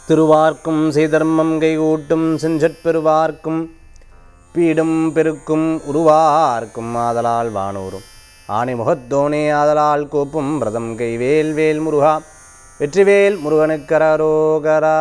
திருவார்க்கும் செய்தர்மம் கைகூட்டும் செஞ்சற்பெருவார்க்கும் பீடும் பெருக்கும் உருவார்க்கும் ஆதலால் வானூரும் ஆணை முகத்தோனே ஆதலால் கூப்பும் பிரதம் கைவேல் வேல் முருகா வெற்றிவேல் முருகனுக்கரோகரா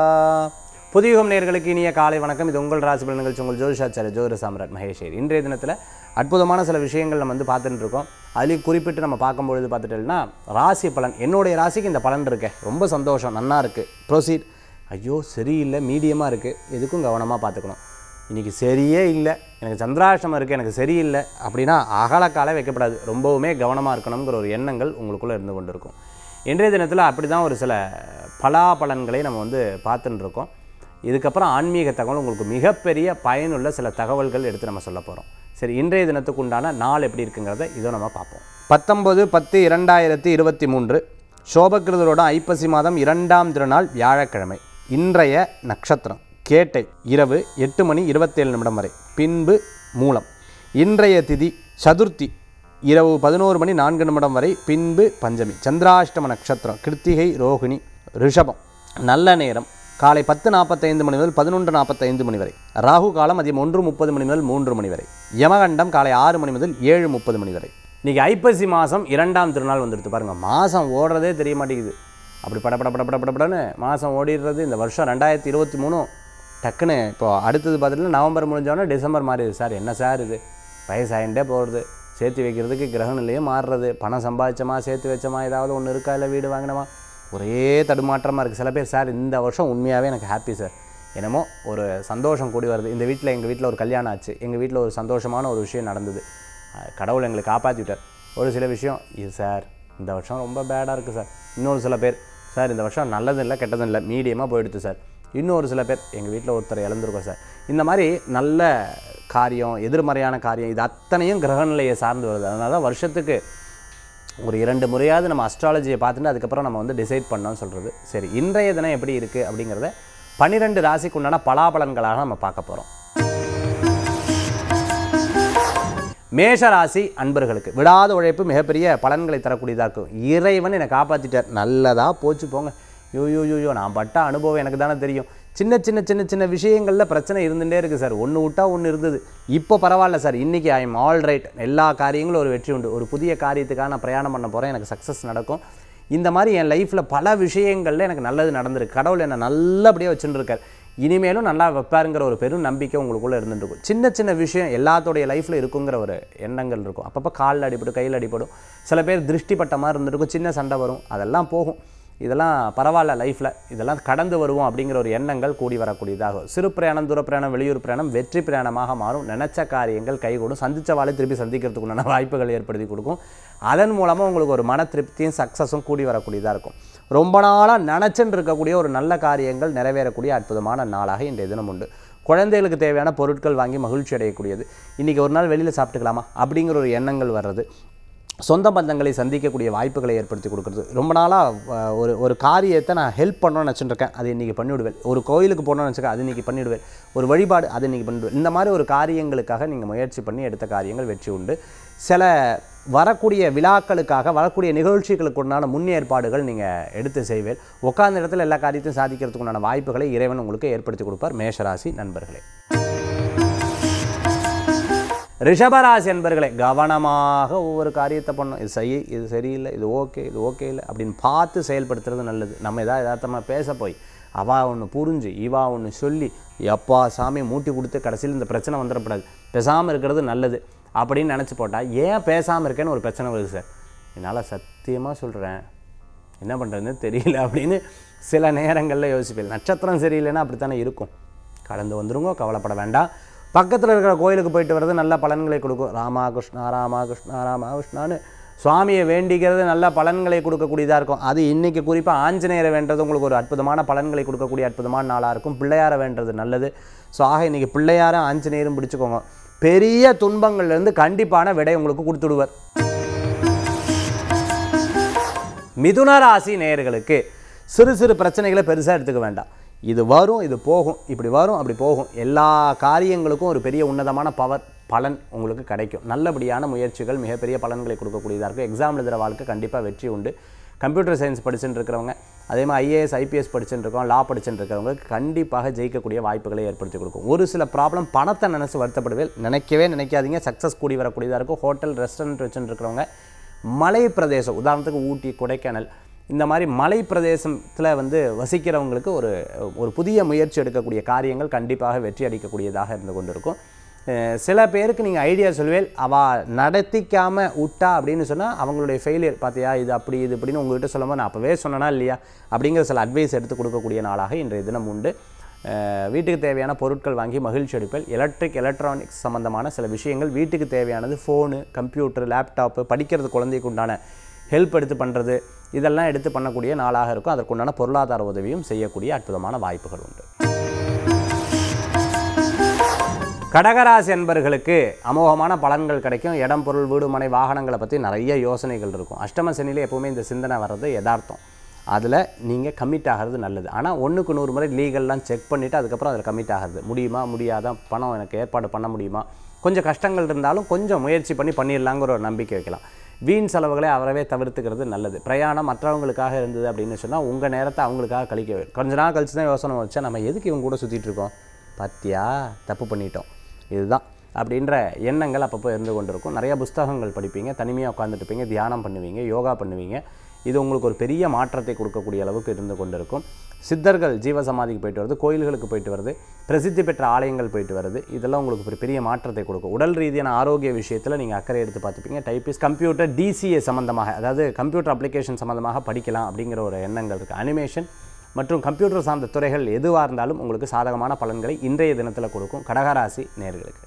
புதியுகம் நேர்களுக்கு இனிய காலை வணக்கம் இது உங்கள் ராசிபல் நிகழ்ச்சி உங்கள் ஜோதிஷாச்சாரிய ஜோதிட சாம்ராட் மகேஷேர் இன்றைய தினத்தில் அற்புதமான சில விஷயங்கள் நம்ம வந்து பார்த்துட்டு இருக்கோம் அதுலேயும் குறிப்பிட்டு நம்ம பார்க்கும்பொழுது பார்த்துட்டோம்னா ராசி பலன் என்னுடைய ராசிக்கு இந்த பலன் இருக்கே ரொம்ப சந்தோஷம் நன்னா இருக்குது ப்ரொசீட் ஐயோ சரியில்லை மீடியமாக இருக்குது எதுக்கும் கவனமாக பார்த்துக்கணும் இன்றைக்கி சரியே இல்லை எனக்கு சந்திராஷ்டமம் இருக்குது எனக்கு சரியில்லை அப்படின்னா அகலக்கால வைக்கப்படாது ரொம்பவுமே கவனமாக இருக்கணுங்கிற ஒரு எண்ணங்கள் உங்களுக்குள்ளே இருந்து கொண்டு இருக்கும் இன்றைய தினத்தில் அப்படி தான் ஒரு சில பலாபலன்களை நம்ம வந்து பார்த்துட்டு இருக்கோம் இதுக்கப்புறம் ஆன்மீக தகவல் உங்களுக்கு மிகப்பெரிய பயனுள்ள சில தகவல்கள் எடுத்து நம்ம சொல்ல போகிறோம் சரி இன்றைய தினத்துக்கு உண்டான நாள் எப்படி இருக்குங்கிறத இதோ நம்ம பார்ப்போம் பத்தொம்பது பத்து இரண்டாயிரத்தி இருபத்தி மூன்று சோபகிருதரோட ஐப்பசி மாதம் இரண்டாம் திருநாள் வியாழக்கிழமை இன்றைய நட்சத்திரம் கேட்டை இரவு எட்டு மணி இருபத்தேழு நிமிடம் வரை பின்பு மூலம் இன்றைய திதி சதுர்த்தி இரவு பதினோரு மணி நான்கு நிமிடம் வரை பின்பு பஞ்சமி சந்திராஷ்டம நட்சத்திரம் கிருத்திகை ரோகிணி ரிஷபம் நல்ல நேரம் காலை பத்து நாற்பத்தைந்து மணி முதல் பதினொன்று நாற்பத்தைந்து மணி வரை ராகு காலம் மதியம் ஒன்று முப்பது மணி முதல் மூன்று மணி வரை யமகண்டம் காலை ஆறு மணி முதல் ஏழு முப்பது மணி வரை இன்றைக்கி ஐப்பசி மாதம் இரண்டாம் திருநாள் வந்துடுது பாருங்கள் மாதம் ஓடுறதே தெரிய மாட்டேங்குது அப்படி பட பட பட பட பட படன்னு மாதம் ஓடிடுறது இந்த வருஷம் ரெண்டாயிரத்தி இருபத்தி மூணும் டக்குன்னு இப்போ அடுத்தது பார்த்துட்டு நவம்பர் முடிஞ்சோடனே டிசம்பர் மாறிடுது சார் என்ன சார் இது வயசாயின்ண்டே போகிறது சேர்த்து வைக்கிறதுக்கு கிரக நிலையும் மாறுறது பணம் சம்பாதிச்சோமா சேர்த்து வச்சோமா ஏதாவது ஒன்று இருக்கா இல்லை வீடு வாங்கினோமா ஒரே தடுமாற்றமாக இருக்குது சில பேர் சார் இந்த வருஷம் உண்மையாகவே எனக்கு ஹாப்பி சார் என்னமோ ஒரு சந்தோஷம் கூடி வருது இந்த வீட்டில் எங்கள் வீட்டில் ஒரு கல்யாணம் ஆச்சு எங்கள் வீட்டில் ஒரு சந்தோஷமான ஒரு விஷயம் நடந்தது அஹ் கடவுள் எங்களை காப்பாற்றி விட்டார் ஒரு சில விஷயம் இது சார் இந்த வருஷம் ரொம்ப பேடாக இருக்குது சார் இன்னொரு சில பேர் சார் இந்த வருஷம் நல்லதும் இல்லை கெட்டதும் இல்லை மீடியமாக போயிடுது சார் இன்னொரு சில பேர் எங்கள் வீட்டில் ஒருத்தர் இழந்திருக்கோம் சார் இந்த மாதிரி நல்ல காரியம் எதிர்மறையான காரியம் இது அத்தனையும் கிரகநிலையை சார்ந்து வருது அதனால தான் வருஷத்துக்கு ஒரு இரண்டு முறையாவது நம்ம அஸ்ட்ராலஜியை பார்த்துட்டு அதுக்கப்புறம் நம்ம வந்து டிசைட் பண்ணோம்னு சொல்கிறது சரி இன்றைய தினம் எப்படி இருக்குது அப்படிங்கிறத பன்னிரெண்டு ராசிக்கு உண்டான பலாபலன்களாக நம்ம பார்க்க போகிறோம் மேஷ ராசி அன்பர்களுக்கு விடாத உழைப்பு மிகப்பெரிய பலன்களை தரக்கூடியதாக இருக்கும் இறைவன் என்னை காப்பாற்றிட்டார் நல்லதாக போச்சு போங்க யோ யோ யோ யோ நான் பட்ட அனுபவம் எனக்கு தானே தெரியும் சின்ன சின்ன சின்ன சின்ன விஷயங்களில் பிரச்சனை இருந்துகிட்டே இருக்குது சார் ஒன்று விட்டா ஒன்று இருந்தது இப்போ பரவாயில்ல சார் இன்றைக்கி ஐ எம் ஆல் ரைட் எல்லா காரியங்களும் ஒரு வெற்றி உண்டு ஒரு புதிய காரியத்துக்காக நான் பிரயாணம் பண்ண போகிறேன் எனக்கு சக்ஸஸ் நடக்கும் இந்த மாதிரி என் லைஃப்பில் பல விஷயங்களில் எனக்கு நல்லது நடந்திருக்கு கடவுள் என்னை நல்லபடியாக வச்சுட்டு இருக்கார் இனிமேலும் நல்லா வைப்பாருங்கிற ஒரு பெரும் நம்பிக்கை உங்களுக்குள்ளே இருந்துட்டு இருக்கும் சின்ன சின்ன விஷயம் எல்லாத்தோடைய லைஃப்பில் இருக்குங்கிற ஒரு எண்ணங்கள் இருக்கும் அப்பப்போ காலில் அடிபடும் கையில் அடிபடும் சில பேர் திருஷ்டிப்பட்ட மாதிரி இருந்துருக்கும் சின்ன சண்டை வரும் அதெல்லாம் போகும் இதெல்லாம் பரவாயில்ல லைஃப்பில் இதெல்லாம் கடந்து வருவோம் அப்படிங்கிற ஒரு எண்ணங்கள் கூடி வரக்கூடியதாகும் சிறு பிரயாணம் தூர பிரயாணம் வெளியூர் பிரயாணம் வெற்றி பிரயாணமாக மாறும் நினச்ச காரியங்கள் கைகூடும் சந்திச்ச வாழை திருப்பி சந்திக்கிறதுக்கு உண்டான வாய்ப்புகள் ஏற்படுத்தி கொடுக்கும் அதன் மூலமாக உங்களுக்கு ஒரு மன திருப்தியும் சக்ஸஸும் கூடி வரக்கூடியதாக இருக்கும் ரொம்ப நாளாக நினச்சின்னு இருக்கக்கூடிய ஒரு நல்ல காரியங்கள் நிறைவேறக்கூடிய அற்புதமான நாளாக இன்றைய தினம் உண்டு குழந்தைகளுக்கு தேவையான பொருட்கள் வாங்கி மகிழ்ச்சி அடையக்கூடியது இன்றைக்கி ஒரு நாள் வெளியில் சாப்பிட்டுக்கலாமா அப்படிங்கிற ஒரு எண்ணங்கள் வர்றது சொந்த பந்தங்களை சந்திக்கக்கூடிய வாய்ப்புகளை ஏற்படுத்தி கொடுக்குறது ரொம்ப நாளாக ஒரு ஒரு காரியத்தை நான் ஹெல்ப் பண்ணணும்னு நினச்சிட்டு இருக்கேன் அது இன்றைக்கி பண்ணிவிடுவேன் ஒரு கோயிலுக்கு போகணும்னு நினச்சிருக்கேன் அது இன்றைக்கி பண்ணிவிடுவேன் ஒரு வழிபாடு அது இன்றைக்கி பண்ணிவிடுவேன் இந்த மாதிரி ஒரு காரியங்களுக்காக நீங்கள் முயற்சி பண்ணி எடுத்த காரியங்கள் வெற்றி உண்டு சில வரக்கூடிய விழாக்களுக்காக வரக்கூடிய நிகழ்ச்சிகளுக்கு உண்டான முன்னேற்பாடுகள் நீங்கள் எடுத்து செய்வேன் உட்கார்ந்த இடத்துல எல்லா காரியத்தையும் சாதிக்கிறதுக்கு உண்டான வாய்ப்புகளை இறைவன் உங்களுக்கு ஏற்படுத்தி கொடுப்பார் மேஷராசி நண்பர்களே ரிஷபராசி என்பர்களே கவனமாக ஒவ்வொரு காரியத்தை பண்ணணும் இது சரி இது சரியில்லை இது ஓகே இது ஓகே இல்லை அப்படின்னு பார்த்து செயல்படுத்துறது நல்லது நம்ம எதாவது யதார்த்தமாக பேச போய் அவா ஒன்று புரிஞ்சு இவா ஒன்று சொல்லி எப்பா சாமி மூட்டி கொடுத்து கடைசியில் இந்த பிரச்சனை வந்துடக்கூடாது பேசாமல் இருக்கிறது நல்லது அப்படின்னு நினச்சி போட்டால் ஏன் பேசாமல் இருக்கேன்னு ஒரு பிரச்சனை வருது சார் என்னால் சத்தியமாக சொல்கிறேன் என்ன பண்ணுறதுன்னு தெரியல அப்படின்னு சில நேரங்களில் யோசிப்பேன் நட்சத்திரம் சரியில்லைன்னா அப்படித்தானே இருக்கும் கடந்து வந்துருங்க கவலைப்பட வேண்டாம் பக்கத்தில் இருக்கிற கோயிலுக்கு போயிட்டு வர்றது நல்ல பலன்களை கொடுக்கும் ராமா கிருஷ்ணா ராமா கிருஷ்ணா ராமா கிருஷ்ணான்னு சுவாமியை வேண்டிக்கிறது நல்ல பலன்களை கொடுக்கக்கூடியதாக இருக்கும் அது இன்றைக்கி குறிப்பாக ஆஞ்சநேயரை வேண்டது உங்களுக்கு ஒரு அற்புதமான பலன்களை கொடுக்கக்கூடிய அற்புதமான நாளாக இருக்கும் பிள்ளையாரை வேண்டது நல்லது ஸோ ஆக இன்றைக்கி பிள்ளையாரும் ஆஞ்சநேயரும் பிடிச்சுக்கோங்க பெரிய துன்பங்கள்லேருந்து கண்டிப்பான விடை உங்களுக்கு கொடுத்துடுவார் மிதுன ராசி நேயர்களுக்கு சிறு சிறு பிரச்சனைகளை பெருசாக எடுத்துக்க வேண்டாம் இது வரும் இது போகும் இப்படி வரும் அப்படி போகும் எல்லா காரியங்களுக்கும் ஒரு பெரிய உன்னதமான பவர் பலன் உங்களுக்கு கிடைக்கும் நல்லபடியான முயற்சிகள் மிகப்பெரிய பலன்களை கொடுக்கக்கூடியதாக இருக்கும் எக்ஸாம் எழுதுகிற வாழ்க்கை கண்டிப்பாக வெற்றி உண்டு கம்ப்யூட்டர் சயின்ஸ் படிச்சுட்டு இருக்கிறவங்க அதே மாதிரி ஐஏஎஸ் ஐபிஎஸ் படிச்சுட்டு இருக்கோம் லா படிச்சுட்டு இருக்கிறவங்களுக்கு கண்டிப்பாக ஜெயிக்கக்கூடிய வாய்ப்புகளை ஏற்படுத்தி கொடுக்கும் ஒரு சில ப்ராப்ளம் பணத்தை நினச்சி வருத்தப்படுவேன் நினைக்கவே நினைக்காதீங்க சக்ஸஸ் கூடி வரக்கூடியதாக இருக்கும் ஹோட்டல் ரெஸ்டாரண்ட் வச்சுட்டு இருக்கிறவங்க மலை பிரதேசம் உதாரணத்துக்கு ஊட்டி கொடைக்கானல் இந்த மாதிரி மலை பிரதேசத்தில் வந்து வசிக்கிறவங்களுக்கு ஒரு ஒரு புதிய முயற்சி எடுக்கக்கூடிய காரியங்கள் கண்டிப்பாக வெற்றி அளிக்கக்கூடியதாக இருந்து கொண்டிருக்கும் அஹ் சில பேருக்கு நீங்கள் ஐடியா சொல்வேல் அவ நடத்திக்காமல் விட்டா அப்படின்னு சொன்னால் அவங்களுடைய ஃபெயிலியர் பார்த்தியா இது அப்படி இது இப்படின்னு உங்கள்கிட்ட சொல்லும்போது நான் அப்போவே சொன்னனா இல்லையா அப்படிங்கிற சில அட்வைஸ் எடுத்து கொடுக்கக்கூடிய நாளாக இன்றைய தினம் உண்டு அஹ் வீட்டுக்கு தேவையான பொருட்கள் வாங்கி மகிழ்ச்சி அடிப்பல் எலக்ட்ரிக் எலக்ட்ரானிக்ஸ் சம்மந்தமான சில விஷயங்கள் வீட்டுக்கு தேவையானது ஃபோனு கம்ப்யூட்டர் லேப்டாப்பு படிக்கிறது குழந்தைக்கு உண்டான ஹெல்ப் எடுத்து பண்ணுறது இதெல்லாம் எடுத்து பண்ணக்கூடிய நாளாக இருக்கும் அதற்குண்டான பொருளாதார உதவியும் செய்யக்கூடிய அற்புதமான வாய்ப்புகள் உண்டு கடகராசி அன்பர்களுக்கு அமோகமான பலன்கள் கிடைக்கும் இடம் பொருள் வீடு மனை வாகனங்களை பற்றி நிறைய யோசனைகள் இருக்கும் அஷ்டம சனியில் எப்போவுமே இந்த சிந்தனை வர்றது யதார்த்தம் அதில் நீங்கள் கமிட் ஆகிறது நல்லது ஆனால் ஒன்றுக்கு நூறு முறை லீகல்லாம் செக் பண்ணிவிட்டு அதுக்கப்புறம் அதில் கமிட் ஆகிறது முடியுமா முடியாதா பணம் எனக்கு ஏற்பாடு பண்ண முடியுமா கொஞ்சம் கஷ்டங்கள் இருந்தாலும் கொஞ்சம் முயற்சி பண்ணி பண்ணிடலாங்கிற ஒரு நம்பிக்கை வைக்கலாம் வீண் செலவுகளை அவரவே தவிர்த்துக்கிறது நல்லது பிரயாணம் மற்றவங்களுக்காக இருந்தது அப்படின்னு சொன்னால் உங்கள் நேரத்தை அவங்களுக்காக கழிக்க கொஞ்ச நாள் கழிச்சு தான் யோசனை வச்சா நம்ம எதுக்கு இவங்க கூட சுற்றிட்டு இருக்கோம் பாத்தியா தப்பு பண்ணிட்டோம் இதுதான் அப்படின்ற எண்ணங்கள் அப்பப்போ இருந்து கொண்டிருக்கும் நிறைய புஸ்தகங்கள் படிப்பீங்க தனிமையாக உட்காந்துட்டு இருப்பீங்க தியானம் பண்ணுவீங்க யோகா பண்ணுவீங்க இது உங்களுக்கு ஒரு பெரிய மாற்றத்தை கொடுக்கக்கூடிய அளவுக்கு இருந்து கொண்டிருக்கும் சித்தர்கள் ஜீவசமாதிக்கு போயிட்டு வருது கோயில்களுக்கு போயிட்டு வருது பிரசித்தி பெற்ற ஆலயங்கள் போயிட்டு வருது இதெல்லாம் உங்களுக்கு ஒரு பெரிய மாற்றத்தை கொடுக்கும் உடல் ரீதியான ஆரோக்கிய விஷயத்தில் நீங்கள் அக்கறை எடுத்து பார்த்துப்பீங்க டைப்பிஸ் கம்ப்யூட்டர் டிசிஏ சம்மந்தமாக அதாவது கம்ப்யூட்டர் அப்ளிகேஷன் சம்மந்தமாக படிக்கலாம் அப்படிங்கிற ஒரு எண்ணங்கள் இருக்குது அனிமேஷன் மற்றும் கம்ப்யூட்டர் சார்ந்த துறைகள் எதுவாக இருந்தாலும் உங்களுக்கு சாதகமான பலன்களை இன்றைய தினத்தில் கொடுக்கும் கடகராசி நேர்களுக்கு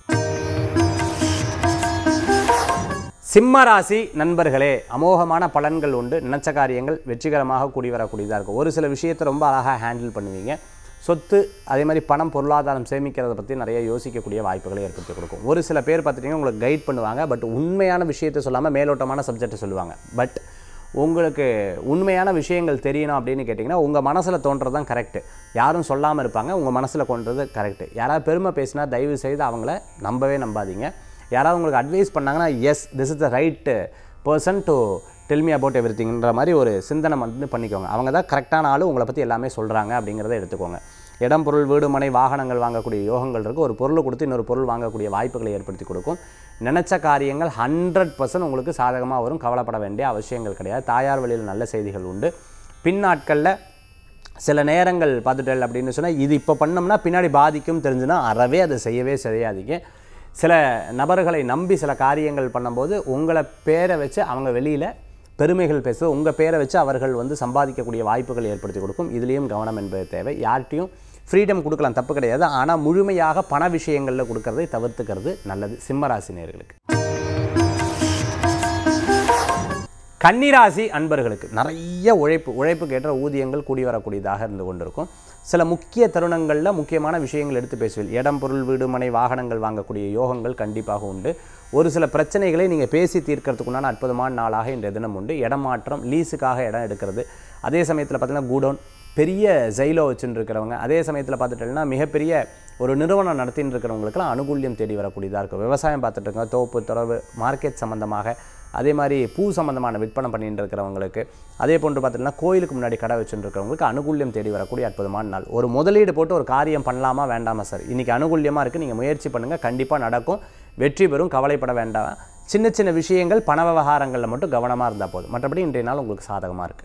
சிம்ம ராசி நண்பர்களே அமோகமான பலன்கள் உண்டு நினச்ச காரியங்கள் வெற்றிகரமாக கூடி வரக்கூடியதாக இருக்கும் ஒரு சில விஷயத்தை ரொம்ப அழகாக ஹேண்டில் பண்ணுவீங்க சொத்து அதே மாதிரி பணம் பொருளாதாரம் சேமிக்கிறத பற்றி நிறைய யோசிக்கக்கூடிய வாய்ப்புகளை ஏற்படுத்தி கொடுக்கும் ஒரு சில பேர் பார்த்துட்டிங்கன்னா உங்களுக்கு கைட் பண்ணுவாங்க பட் உண்மையான விஷயத்தை சொல்லாமல் மேலோட்டமான சப்ஜெக்டை சொல்லுவாங்க பட் உங்களுக்கு உண்மையான விஷயங்கள் தெரியணும் அப்படின்னு கேட்டிங்கன்னா உங்கள் மனசில் தோன்றது தான் கரெக்டு யாரும் சொல்லாமல் இருப்பாங்க உங்கள் மனசில் கொண்டது கரெக்டு யாராவது பெருமை பேசினா தயவு செய்து அவங்கள நம்பவே நம்பாதீங்க யாராவது உங்களுக்கு அட்வைஸ் பண்ணாங்கன்னா yes this is the right person to tell me about every திங்ன்ற மாதிரி ஒரு சிந்தனை வந்து பண்ணிக்கோங்க அவங்க தான் கரெக்டான ஆள் உங்களை பற்றி எல்லாமே சொல்கிறாங்க அப்படிங்கிறத எடுத்துக்கோங்க இடம் பொருள் வீடு மனை வாகனங்கள் வாங்கக்கூடிய யோகங்கள் இருக்குது ஒரு பொருளை கொடுத்து இன்னொரு பொருள் வாங்கக்கூடிய வாய்ப்புகளை ஏற்படுத்தி கொடுக்கும் நினச்ச காரியங்கள் ஹண்ட்ரட் பர்சன்ட் உங்களுக்கு சாதகமாக வரும் கவலைப்பட வேண்டிய அவசியங்கள் கிடையாது தாயார் வழியில் நல்ல செய்திகள் உண்டு பின் நாட்களில் சில நேரங்கள் பார்த்துட்டல் அப்படின்னு சொன்னால் இது இப்போ பண்ணோம்னா பின்னாடி பாதிக்கும் தெரிஞ்சுன்னா அறவே அதை செய்யவே செய்யாதீங்க சில நபர்களை நம்பி சில காரியங்கள் பண்ணும்போது உங்களை பேரை வச்சு அவங்க வெளியில் பெருமைகள் பேச உங்கள் பேரை வச்சு அவர்கள் வந்து சம்பாதிக்கக்கூடிய வாய்ப்புகள் ஏற்படுத்தி கொடுக்கும் இதுலேயும் கவனம் என்பது தேவை யார்கிட்டையும் ஃப்ரீடம் கொடுக்கலாம் தப்பு கிடையாது ஆனால் முழுமையாக பண விஷயங்களில் கொடுக்கறதை தவிர்த்துக்கிறது நல்லது சிம்மராசி நேர்களுக்கு கன்னிராசி அன்பர்களுக்கு நிறைய உழைப்பு உழைப்புக்கு ஏற்ற ஊதியங்கள் கூடி வரக்கூடியதாக இருந்து கொண்டிருக்கும் சில முக்கிய தருணங்களில் முக்கியமான விஷயங்கள் எடுத்து பேசுவீர்கள் இடம் பொருள் வீடு மனை வாகனங்கள் வாங்கக்கூடிய யோகங்கள் கண்டிப்பாக உண்டு ஒரு சில பிரச்சனைகளை நீங்கள் பேசி தீர்க்கறதுக்குண்டான அற்புதமான நாளாக இன்றைய தினம் உண்டு இடம் மாற்றம் லீஸுக்காக இடம் எடுக்கிறது அதே சமயத்தில் பார்த்தீங்கன்னா கூடவுன் பெரிய ஜைலோ வச்சுட்டு இருக்கிறவங்க அதே சமயத்தில் பார்த்துட்டோம்னா மிகப்பெரிய ஒரு நிறுவனம் நடத்தின்னு இருக்கிறவங்களுக்குலாம் அனுகூல்யம் தேடி வரக்கூடியதாக இருக்கும் விவசாயம் பார்த்துட்டு இருக்காங்க தோப்பு துறவு மார்க்கெட் சம்மந்தமாக அதே மாதிரி பூ சம்மந்தமான விற்பனை பண்ணிட்டு இருக்கிறவங்களுக்கு அதே போன்று பார்த்தீங்கன்னா கோயிலுக்கு முன்னாடி கடை வச்சுட்டு இருக்கிறவங்களுக்கு அனுகூல்யம் தேடி வரக்கூடிய அற்புதமான நாள் ஒரு முதலீடு போட்டு ஒரு காரியம் பண்ணலாமா வேண்டாமா சார் இன்றைக்கி அனுகூல்யமாக இருக்குது நீங்கள் முயற்சி பண்ணுங்கள் கண்டிப்பாக நடக்கும் வெற்றி பெறும் கவலைப்பட வேண்டாம் சின்ன சின்ன விஷயங்கள் பண விவகாரங்களில் மட்டும் கவனமாக இருந்தால் போதும் மற்றபடி இன்றைய நாள் உங்களுக்கு சாதகமாக இருக்குது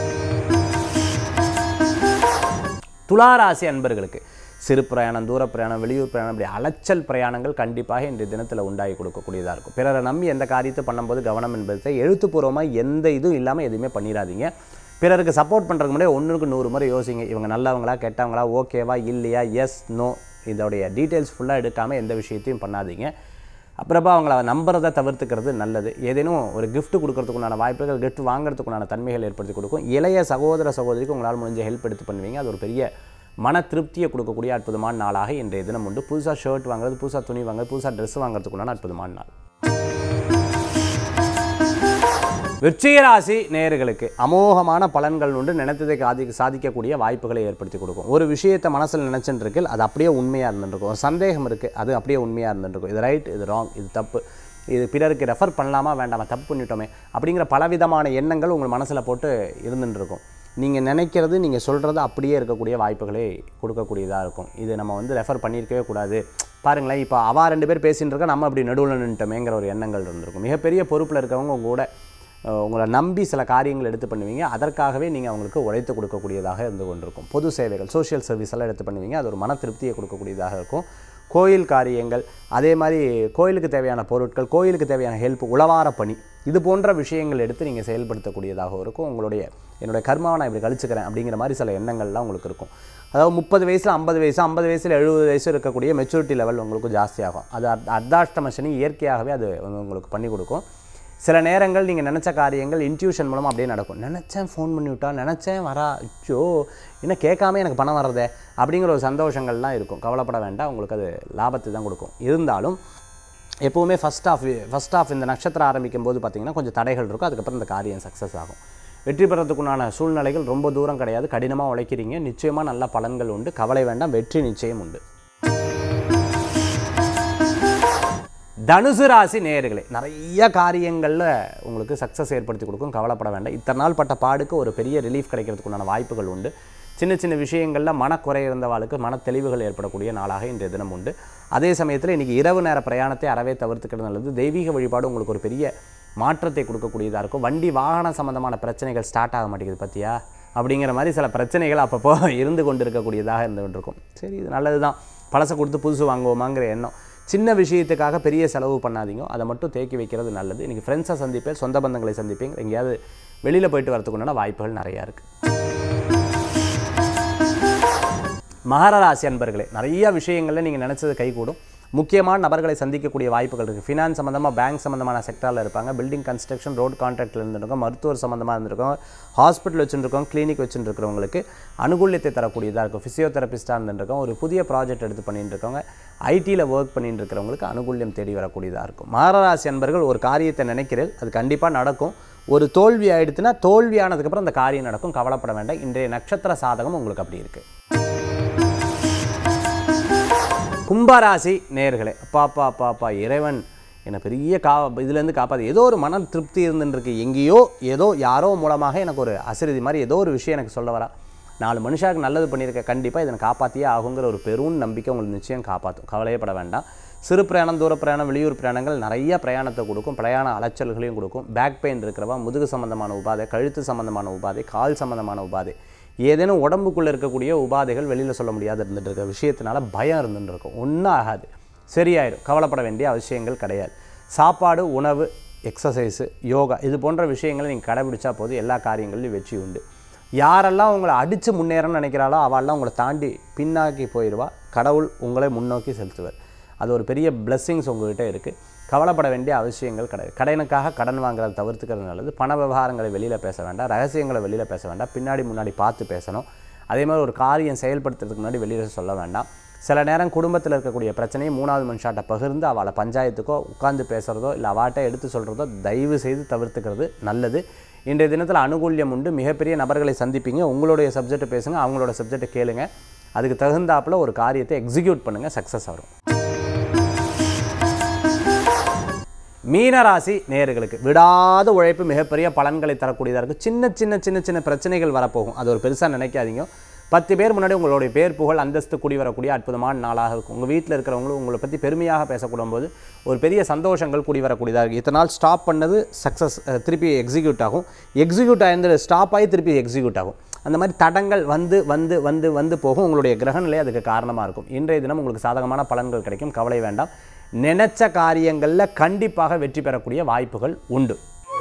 துளாராசி அன்பர்களுக்கு சிறு பிரயாணம் தூர பிரயாணம் வெளியூர் பிரயாணம் இப்படி அலைச்சல் பிரயாணங்கள் கண்டிப்பாக இன்றைய தினத்தில் உண்டாகி கொடுக்கக்கூடியதாக இருக்கும் பிறரை நம்பி எந்த காரியத்தை பண்ணும்போது கவனம் என்பதை எழுத்துப்பூர்வமாக எந்த இதுவும் இல்லாமல் எதுவுமே பண்ணிடாதீங்க பிறருக்கு சப்போர்ட் பண்ணுறதுக்கு முன்னாடி ஒன்றுக்கு நூறு முறை யோசிங்க இவங்க நல்லவங்களா கெட்டவங்களா ஓகேவா இல்லையா எஸ் நோ இதோடைய டீட்டெயில்ஸ் ஃபுல்லாக எடுக்காமல் எந்த விஷயத்தையும் பண்ணாதீங்க அப்புறமா அவங்கள நம்புறதை தவிர்த்துக்கிறது நல்லது ஏதேனும் ஒரு gift கொடுக்கறதுக்குண்டான வாய்ப்புகள் gift வாங்குறதுக்குண்டான தன்மைகள் ஏற்படுத்தி கொடுக்கும் இளைய சகோதர சகோதரிக்கு உங்களால் முடிஞ்ச ஹெல்ப் எடுத்து பண்ணுவீங்க அது ஒரு பெரிய மன திருப்தியை கொடுக்கக்கூடிய அற்புதமான நாளாக இன்றைய தினம் உண்டு புதுசாக ஷர்ட் வாங்குறது புதுசாக துணி வாங்குறது புதுசாக ட்ரெஸ் வாங்குறதுக்குண்டான அற்புதமான நாள் விருச்சிக ராசி நேயர்களுக்கு அமோகமான பலன்கள் உண்டு நினைத்ததை சாதி சாதிக்கக்கூடிய வாய்ப்புகளை ஏற்படுத்தி கொடுக்கும் ஒரு விஷயத்தை மனசில் நினச்சிட்டு இருக்கு அது அப்படியே உண்மையாக இருந்துருக்கும் ஒரு சந்தேகம் இருக்குது அது அப்படியே உண்மையாக இருந்துருக்கும் இது ரைட் இது ராங் இது தப்பு இது பிறருக்கு ரெஃபர் பண்ணலாமா வேண்டாமா தப்பு பண்ணிட்டோமே அப்படிங்கிற பலவிதமான எண்ணங்கள் உங்கள் மனசில் போட்டு இருந்துட்டு இருக்கும் நீங்கள் நினைக்கிறது நீங்கள் சொல்கிறது அப்படியே இருக்கக்கூடிய வாய்ப்புகளே கொடுக்கக்கூடியதாக இருக்கும் இது நம்ம வந்து ரெஃபர் பண்ணியிருக்கவே கூடாது பாருங்களேன் இப்போ அவா ரெண்டு பேர் பேசின்னு இருக்கா நம்ம அப்படி நடுவில் நின்ட்டோமேங்கிற ஒரு எண்ணங்கள் இருந்திருக்கும் மிகப்பெரிய பொறுப்பில் இருக்கவங்க உங்க கூட அஹ், உங்களை நம்பி சில காரியங்கள் எடுத்து பண்ணுவீங்க அதற்காகவே நீங்கள் அவங்களுக்கு உழைத்து கொடுக்கக்கூடியதாக இருந்து கொண்டிருக்கும் பொது சேவைகள் சோஷியல் சர்வீஸ் எல்லாம் எடுத்து பண்ணுவீங்க அது ஒரு மன திருப்தியை கொடுக்கக்கூடியதாக இருக்கும் கோயில் காரியங்கள் அதே மாதிரி கோயிலுக்கு தேவையான பொருட்கள் கோயிலுக்கு தேவையான ஹெல்ப் உளவார பணி இது போன்ற விஷயங்கள் எடுத்து நீங்கள் செயல்படுத்தக்கூடியதாக இருக்கும் உங்களுடைய என்னுடைய கர்மாவை நான் இப்படி கழிச்சுக்கிறேன் அப்படிங்கிற மாதிரி சில எண்ணங்கள்லாம் உங்களுக்கு இருக்கும் அதாவது முப்பது வயசில் ஐம்பது வயசு ஐம்பது வயசில் எழுபது வயசு இருக்கக்கூடிய மெச்சூரிட்டி லெவல் உங்களுக்கு ஜாஸ்தியாகும் அது அர்த்த- அர்த்தாஷ்டம சனி இயற்கையாகவே அது வந்து உங்களுக்கு பண்ணி கொடுக்கும் சில நேரங்கள் நீங்கள் நினச்ச காரியங்கள் இன்ட்யூஷன் மூலமாக அப்படியே நடக்கும் நினச்சேன் ஃபோன் பண்ணி விட்டா நினச்சேன் வரா அச்சோ என்ன கேட்காம எனக்கு பணம் வர்றதே அப்படிங்கிற ஒரு சந்தோஷங்கள்லாம் இருக்கும் கவலைப்பட வேண்டாம் உங்களுக்கு அது லாபத்தை தான் கொடுக்கும் இருந்தாலும் எப்போவுமே ஃபஸ்ட் ஆஃப் ஃபஸ்ட் ஆஃப் இந்த நட்சத்திரம் ஆரம்பிக்கும் போது பார்த்தீங்கன்னா கொஞ்சம் தடைகள் இருக்கும் அதுக்கப்புறம் இந்த காரியம் சக்ஸஸ் ஆகும் வெற்றி பெறத்துக்குண்டான சூழ்நிலைகள் ரொம்ப தூரம் கிடையாது கடினமாக உழைக்கிறீங்க நிச்சயமாக நல்ல பலன்கள் உண்டு கவலை வேண்டாம் வெற்றி நிச்சயம் உண்டு தனுசு ராசி நேயர்களே நிறைய காரியங்களில் உங்களுக்கு சக்ஸஸ் ஏற்படுத்தி கொடுக்கும் கவலைப்பட வேண்டாம் இத்தனை நாள் பட்ட பாடுக்கு ஒரு பெரிய ரிலீஃப் கிடைக்கிறதுக்குண்டான வாய்ப்புகள் உண்டு சின்ன சின்ன விஷயங்களில் மனக்குறை இருந்தவாளுக்கு மன தெளிவுகள் ஏற்படக்கூடிய நாளாக இன்றைய தினம் உண்டு அதே சமயத்தில் இன்றைக்கி இரவு நேர பிரயாணத்தை அறவே தவிர்த்துக்கிறது நல்லது தெய்வீக வழிபாடு உங்களுக்கு ஒரு பெரிய மாற்றத்தை கொடுக்கக்கூடியதாக இருக்கும் வண்டி வாகன சம்மந்தமான பிரச்சனைகள் ஸ்டார்ட் ஆக மாட்டேங்குது பார்த்தியா அப்படிங்கிற மாதிரி சில பிரச்சனைகள் அப்பப்போ இருந்து கொண்டு இருக்கக்கூடியதாக இருந்து கொண்டிருக்கும் சரி இது நல்லது தான் பழசை கொடுத்து புதுசு வாங்குவோமாங்கிற எண்ணம் சின்ன விஷயத்துக்காக பெரிய செலவு பண்ணாதீங்க அதை மட்டும் தேக்கி வைக்கிறது நல்லது இன்றைக்கி ஃப்ரெண்ட்ஸை சந்திப்பேன் சொந்த பந்தங்களை சந்திப்பேன் எங்கேயாவது வெளியில் போயிட்டு வரதுக்குண்டான வாய்ப்புகள் நிறையா இருக்குது மகர ராசி அன்பர்களே நிறைய விஷயங்களில் நீங்கள் நினச்சது கைகூடும் முக்கியமான நபர்களை சந்திக்கக்கூடிய வாய்ப்புகள் இருக்குது ஃபினான்ஸ் சம்மந்தமாக பேங்க் சம்மந்தமான செக்டரில் இருப்பாங்க பில்டிங் கன்ஸ்ட்ரக்ஷன் ரோட் கான்ட்ராக்டில் இருந்திருக்கோம் மருத்துவர் சம்மந்தமாக இருந்திருக்கோம் ஹாஸ்பிட்டல் வச்சுருக்கோம் கிளினிக் வச்சுருக்கிறவங்களுக்கு அனுகூல்யத்தை தரக்கூடியதாக இருக்கும் ஃபிசியோதெரபிஸ்ட்டாக இருந்துருக்கோம் ஒரு புதிய ப்ராஜெக்ட் எடுத்து பண்ணிட்டு இருக்கவங்க ஐடியில் ஒர்க் பண்ணிட்டு இருக்கிறவங்களுக்கு அனுகூல்யம் தேடி வரக்கூடியதாக இருக்கும் மகர ராசி அன்பர்கள் ஒரு காரியத்தை நினைக்கிறேன் அது கண்டிப்பாக நடக்கும் ஒரு தோல்வி ஆயிடுச்சுன்னா தோல்வி ஆனதுக்கப்புறம் அந்த காரியம் நடக்கும் கவலைப்பட வேண்டாம் இன்றைய நட்சத்திர சாதகம் உங்களுக்கு அப்படி இருக்குது கும்பராசி நேர்களே அப்பா அப்பா அப்பா அப்பா இறைவன் என்னை பெரிய கா இதுலேருந்து காப்பாது ஏதோ ஒரு மன திருப்தி இருந்துருக்கு எங்கேயோ ஏதோ யாரோ மூலமாக எனக்கு ஒரு அசிறுதி மாதிரி ஏதோ ஒரு விஷயம் எனக்கு சொல்ல வரா நாலு மனுஷாவுக்கு நல்லது பண்ணியிருக்க கண்டிப்பாக இதனை காப்பாற்றியே ஆகுங்கிற ஒரு பெரும் நம்பிக்கை உங்களுக்கு நிச்சயம் காப்பாற்றும் கவலையப்பட வேண்டாம் சிறு பிரயாணம் தூர பிரயாணம் வெளியூர் பிரயாணங்கள் நிறைய பிரயாணத்தை கொடுக்கும் பிரயாண அலைச்சல்களையும் கொடுக்கும் பேக் பெயின் இருக்கிறவா முதுகு சம்பந்தமான உபாதை கழுத்து சம்பந்தமான உபாதை கால் சம்பந்தமான உபாதை ஏதேனும் உடம்புக்குள்ளே இருக்கக்கூடிய உபாதைகள் வெளியில் சொல்ல முடியாது இருந்துட்டு இருக்க விஷயத்தினால பயம் இருந்துட்டு இருக்கும் ஒன்றும் ஆகாது சரியாயிடும் கவலைப்பட வேண்டிய அவசியங்கள் கிடையாது சாப்பாடு உணவு எக்ஸசைஸு யோகா இது போன்ற விஷயங்களை நீங்கள் கடைபிடிச்சா போதும் எல்லா காரியங்களிலும் வெற்றி உண்டு யாரெல்லாம் உங்களை அடித்து முன்னேறணும்னு நினைக்கிறாளோ அவெல்லாம் உங்களை தாண்டி பின்னாக்கி போயிடுவா கடவுள் உங்களை முன்னோக்கி செலுத்துவார் அது ஒரு பெரிய blessings உங்ககிட்ட இருக்குது கவலைப்பட வேண்டிய அவசியங்கள் கிடையாது கடனுக்காக கடன் வாங்குறத தவிர்த்துக்கிறது நல்லது பண விவகாரங்களை வெளியில் பேச வேண்டாம் ரகசியங்களை வெளியில் பேச வேண்டாம் பின்னாடி முன்னாடி பார்த்து பேசணும் அதே மாதிரி ஒரு காரியம் செயல்படுத்துறதுக்கு முன்னாடி வெளியில் சொல்ல வேண்டாம் சில நேரம் குடும்பத்தில் இருக்கக்கூடிய பிரச்சனையை மூணாவது மனுஷாட்ட பகிர்ந்து அவளை பஞ்சாயத்துக்கோ உட்கார்ந்து பேசுகிறதோ இல்லை அவாட்ட எடுத்து சொல்கிறதோ தயவு செய்து தவிர்த்துக்கிறது நல்லது இன்றைய தினத்தில் அனுகூல்யம் உண்டு மிகப்பெரிய நபர்களை சந்திப்பீங்க உங்களுடைய சப்ஜெக்ட் பேசுங்க அவங்களோட சப்ஜெக்ட் கேளுங்க அதுக்கு தகுந்தாப்புல ஒரு காரியத்தை எக்ஸிக்யூட் பண்ணுங்கள் சக்ஸஸ் வரும் மீனராசி நேயர்களுக்கு விடாத உழைப்பு மிகப்பெரிய பலன்களை தரக்கூடியதாக இருக்குது சின்ன சின்ன சின்ன சின்ன பிரச்சனைகள் வரப்போகும் அது ஒரு பெருசாக நினைக்காதீங்க பத்து பேர் முன்னாடி உங்களுடைய பேர் புகழ் அந்தஸ்து கூடி வரக்கூடிய அற்புதமான நாளாக இருக்கும் உங்கள் வீட்டில் இருக்கிறவங்களும் உங்களை பற்றி பெருமையாக பேசக்கூடும் போது ஒரு பெரிய சந்தோஷங்கள் கூடி வரக்கூடியதாக இருக்குது இத்தனை நாள் ஸ்டாப் பண்ணது சக்ஸஸ் திருப்பி எக்ஸிக்யூட் ஆகும் எக்ஸிக்யூட் ஆயிருந்தது ஸ்டாப் ஆகி திருப்பி எக்ஸிக்யூட் ஆகும் அந்த மாதிரி தடங்கள் வந்து வந்து வந்து வந்து போகும் உங்களுடைய கிரகநிலை அதுக்கு காரணமாக இருக்கும் இன்றைய தினம் உங்களுக்கு சாதகமான பலன்கள் கிடைக்கும் கவலை வேண்டாம் நினைச்ச காரியங்களில் கண்டிப்பாக வெற்றி பெறக்கூடிய வாய்ப்புகள் உண்டு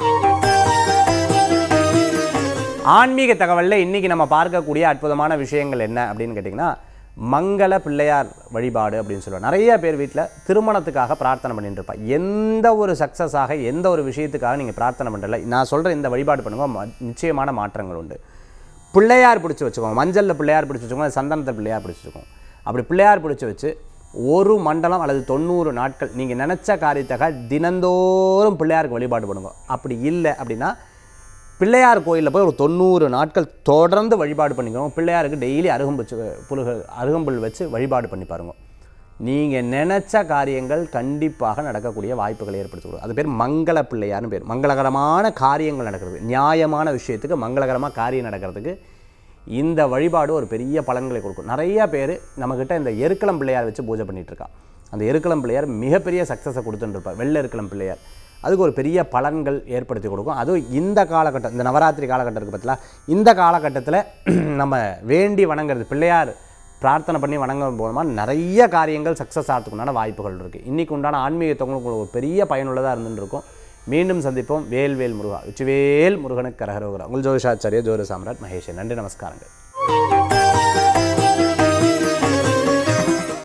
ஆன்மீக தகவலில் இன்றைக்கி நம்ம பார்க்கக்கூடிய அற்புதமான விஷயங்கள் என்ன அப்படின்னு கேட்டிங்கன்னா மங்கள பிள்ளையார் வழிபாடு அப்படின்னு சொல்லுவோம் நிறைய பேர் வீட்டில் திருமணத்துக்காக பிரார்த்தனை பண்ணிட்டு இருப்பா எந்த ஒரு சக்ஸஸாக எந்த ஒரு விஷயத்துக்காக நீங்கள் பிரார்த்தனை பண்ணுறல நான் சொல்கிற இந்த வழிபாடு பண்ணுங்க ம- நிச்சயமான மாற்றங்கள் உண்டு பிள்ளையார் பிடிச்சி வச்சுக்கோங்க மஞ்சளில் பிள்ளையார் பிடிச்சி வச்சுக்கோங்க சந்தனத்தை பிள்ளையார் பிடிச்சி வச்சுக்கோங்க அப்படி பிள்ளையார் பிடிச்சி வச்சு ஒரு மண்டலம் அல்லது தொண்ணூறு நாட்கள் நீங்கள் நினச்ச காரியத்துக்காக தினந்தோறும் பிள்ளையாருக்கு வழிபாடு பண்ணுங்க அப்படி இல்லை அப்படின்னா பிள்ளையார் கோயிலில் போய் ஒரு தொண்ணூறு நாட்கள் தொடர்ந்து வழிபாடு பண்ணிக்கோங்க பிள்ளையாருக்கு டெய்லி அருகம்பு வச்சு புலுகள் அருகம்புல் வச்சு வழிபாடு பண்ணி பாருங்க நீங்கள் நினச்ச காரியங்கள் கண்டிப்பாக நடக்கக்கூடிய வாய்ப்புகளை ஏற்படுத்தி கொடுக்கும் அது பேர் மங்கள பிள்ளையார்னு பேர் மங்களகரமான காரியங்கள் நடக்கிறது நியாயமான விஷயத்துக்கு மங்களகரமாக காரியம் நடக்கிறதுக்கு இந்த வழிபாடு ஒரு பெரிய பலன்களை கொடுக்கும் நிறைய பேர் நம்மக்கிட்ட இந்த எருக்களம் பிள்ளையார் வச்சு பூஜை பண்ணிட்டு இருக்கா அந்த எருக்களம் பிள்ளையார் மிகப்பெரிய சக்ஸஸை கொடுத்துட்டு இருப்பார் வெள்ளை எருக்களம் பிள்ளையார் அதுக்கு ஒரு பெரிய பலன்கள் ஏற்படுத்தி கொடுக்கும் அதுவும் இந்த காலகட்டம் இந்த நவராத்திரி காலகட்டம் இருக்குது பார்த்தீங்களா இந்த காலகட்டத்தில் நம்ம வேண்டி வணங்குறது பிள்ளையார் பிரார்த்தனை பண்ணி வணங்க மூலமாக நிறைய காரியங்கள் சக்ஸஸ் ஆகிறதுக்குண்டான வாய்ப்புகள் இருக்குது இன்றைக்கி உண்டான ஆன்மீகத்தவங்களுக்கு ஒரு பெரிய பயனுள்ளதாக இருந்துட்டு இருக்கும் மீண்டும் சந்திப்போம் வேல்வேல் முருகா உச்சிவேல் முருகனுக்கு கரகரோகரா உங்கள் ஜோதிஷாச்சாரிய ஜோதி சாம்ராட் மகேஷன் நன்றி நமஸ்காரங்கள்